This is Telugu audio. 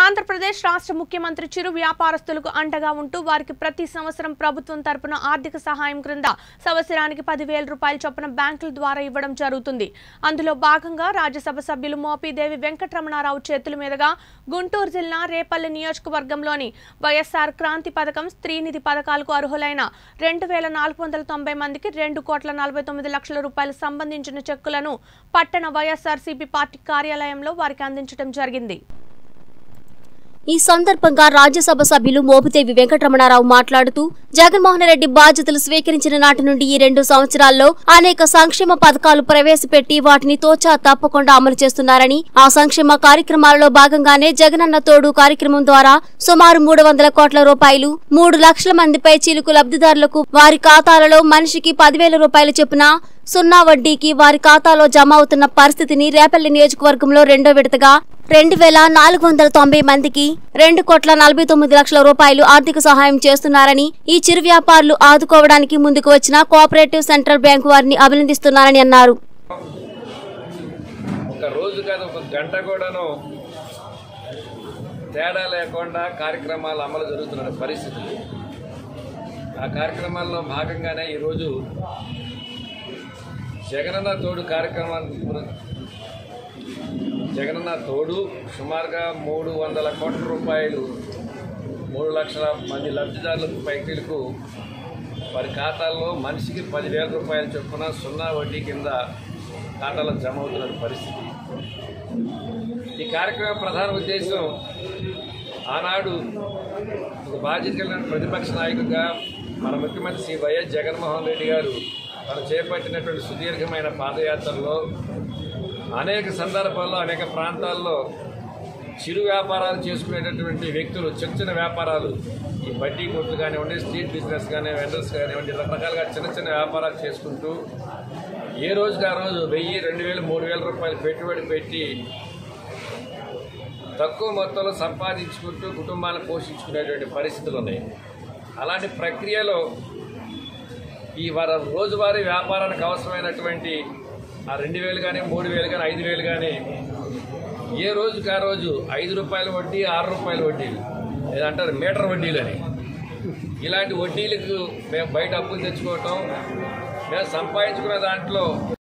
ఆంధ్రప్రదేశ్ రాష్ట్ర ముఖ్యమంత్రి చిరు వ్యాపారస్తులకు అండగా ఉంటూ వారికి ప్రతి సంవత్సరం ప్రభుత్వం తరపున ఆర్థిక సహాయం క్రింద సంవత్సరానికి పదివేల రూపాయల చొప్పున బ్యాంకుల ద్వారా ఇవ్వడం జరుగుతుంది అందులో భాగంగా రాజ్యసభ సభ్యులు మోపిదేవి వెంకటరమణారావు చేతుల మీదుగా గుంటూరు జిల్లా రేపల్లి నియోజకవర్గంలోని వైఎస్ఆర్ క్రాంతి పథకం స్త్రీనిధి పథకాలకు అర్హులైన రెండు వేల నాలుగు వందల తొంభై మందికి రెండు కోట్ల నలభై తొమ్మిది లక్షల రూపాయలు సంబంధించిన చెక్కులను పట్టణ వైఎస్ఆర్సీపీ పార్టీ కార్యాలయంలో వారికి అందించడం జరిగింది ఈ సందర్భంగా రాజ్యసభ సభ్యులు మోపిదేవి వెంకటరమణారావు మాట్లాడుతూ జగన్మోహన్ రెడ్డి బాధ్యతలు స్వీకరించిన నాటి నుండి ఈ రెండు సంవత్సరాల్లో అనేక సంక్షేమ పథకాలు ప్రవేశపెట్టి వాటిని తోచా తప్పకుండా అమలు చేస్తున్నారని ఆ సంక్షేమ కార్యక్రమాలలో భాగంగానే జగనన్న తోడు కార్యక్రమం ద్వారా సుమారు మూడు వందల కోట్ల రూపాయలు మూడు లక్షల మందిపై చిలుకు లబ్ధిదారులకు వారి ఖాతాలలో మనిషికి పదివేల రూపాయలు చొప్పున సున్నా వడ్డీకి వారి ఖాతాలో జమ అవుతున్న పరిస్థితిని రేపల్లి నియోజకవర్గంలో రెండో విడతగా రెండు వేల నాలుగు వందల తొంభై మందికి రెండు కోట్ల నలభై తొమ్మిది లక్షల రూపాయలు ఆర్థిక సహాయం చేస్తున్నారని ఈ చిరు వ్యాపారులు ఆదుకోవడానికి ముందుకు వచ్చిన కోఆపరేటివ్ సెంట్రల్ బ్యాంకు వారిని అభినందిస్తున్నారని అన్నారు ఒక రోజు కాదు ఒక గంట కూడాను తేడా లేకుండా కార్యక్రమాలు అమలు జరుగుతున్న పరిస్థితులు ఆ కార్యక్రమాల్లో భాగంగానే ఈరోజు జగనన్న తోడు కార్యక్రమాన్ని జగనన్న తోడు సుమారుగా మూడు వందల కోట్ల రూపాయలు మూడు లక్షల మంది లబ్ధిదారులకు పైకీలకు వారి ఖాతాల్లో మనిషికి పదివేల రూపాయల చొప్పున సున్నా వడ్డీ కింద ఖాతాలో జమ అవుతున్న పరిస్థితి ఈ కార్యక్రమం ప్రధాన ఉద్దేశం ఆనాడు ఒక బాధ్యత కలిగిన ప్రతిపక్ష నాయకుడిగా మన ముఖ్యమంత్రి శ్రీ వైఎస్ జగన్మోహన్ రెడ్డి గారు తను చేపట్టినటువంటి సుదీర్ఘమైన పాదయాత్రలో అనేక సందర్భాల్లో అనేక ప్రాంతాల్లో చిరు వ్యాపారాలు చేసుకునేటటువంటి వ్యక్తులు చిన్న చిన్న వ్యాపారాలు ఈ బడ్డీ కొట్లు కానివ్వండి స్ట్రీట్ బిజినెస్ కానీ వెండర్స్ కానివ్వండి రకరకాలుగా చిన్న చిన్న వ్యాపారాలు చేసుకుంటూ ఏ రోజుకి ఆ రోజు వెయ్యి రెండు వేలు మూడు వేల రూపాయలు పెట్టుబడి పెట్టి తక్కువ మొత్తంలో సంపాదించుకుంటూ కుటుంబాన్ని పోషించుకునేటువంటి పరిస్థితులు ఉన్నాయి అలాంటి ప్రక్రియలో ఈ వార రోజువారీ వ్యాపారానికి అవసరమైనటువంటి ఆ రెండు వేలు కానీ మూడు వేలు కానీ ఐదు వేలు కానీ ఏ రోజుకి ఆ రోజు ఐదు రూపాయల వడ్డీ ఆరు రూపాయల వడ్డీలు ఏదంటారు మీటర్ వడ్డీలు అని ఇలాంటి వడ్డీలకు మేము బయట అప్పులు తెచ్చుకోవటం మేము సంపాదించుకున్న దాంట్లో